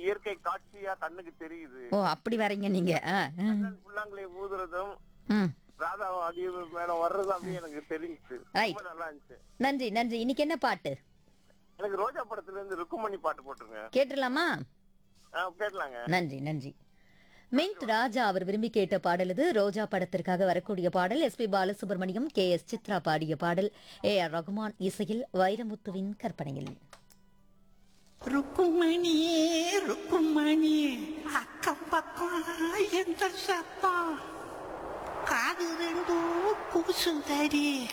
இயற்கை காட்சியா கண்ணுக்கு தெரியுது ஓ அப்படி வரீங்க நீங்க ஆ, ஆ. கண்ணன் புல்லாங்குழி ஊதுறதும் ம் ராதா அடி மேல வர்றதும் அப்படியே எனக்கு தெரிஞ்சுச்சு Right. ரொம்ப நல்லா இருந்துச்சு நன்றி நன்றி இன்னைக்கு என்ன பாட்டு எனக்கு ரோஜா படத்துல இருந்து ருக்குமணி பாட்டு போட்டுருங்க கேட்டுடலாமா ஆ, கேட்கலாங்க நன்றி நன்றி மின்ட் ராஜா அவர் விரும்பி கேட்ட பாடல் இது ரோஜா படத்திற்காக வரக்கூடிய பாடல் SP Balasubrahmanyam K S Chithra பாடிய பாடல் ஏ ஆர் ரகுமான் இசையில் வைரமுத்துவின் கற்பனையில் ருக்குமணி ருக்குமணி அக்கம் பக்கம் எந்த சத்தம் காது ரெண்டும் கூசுந்தடி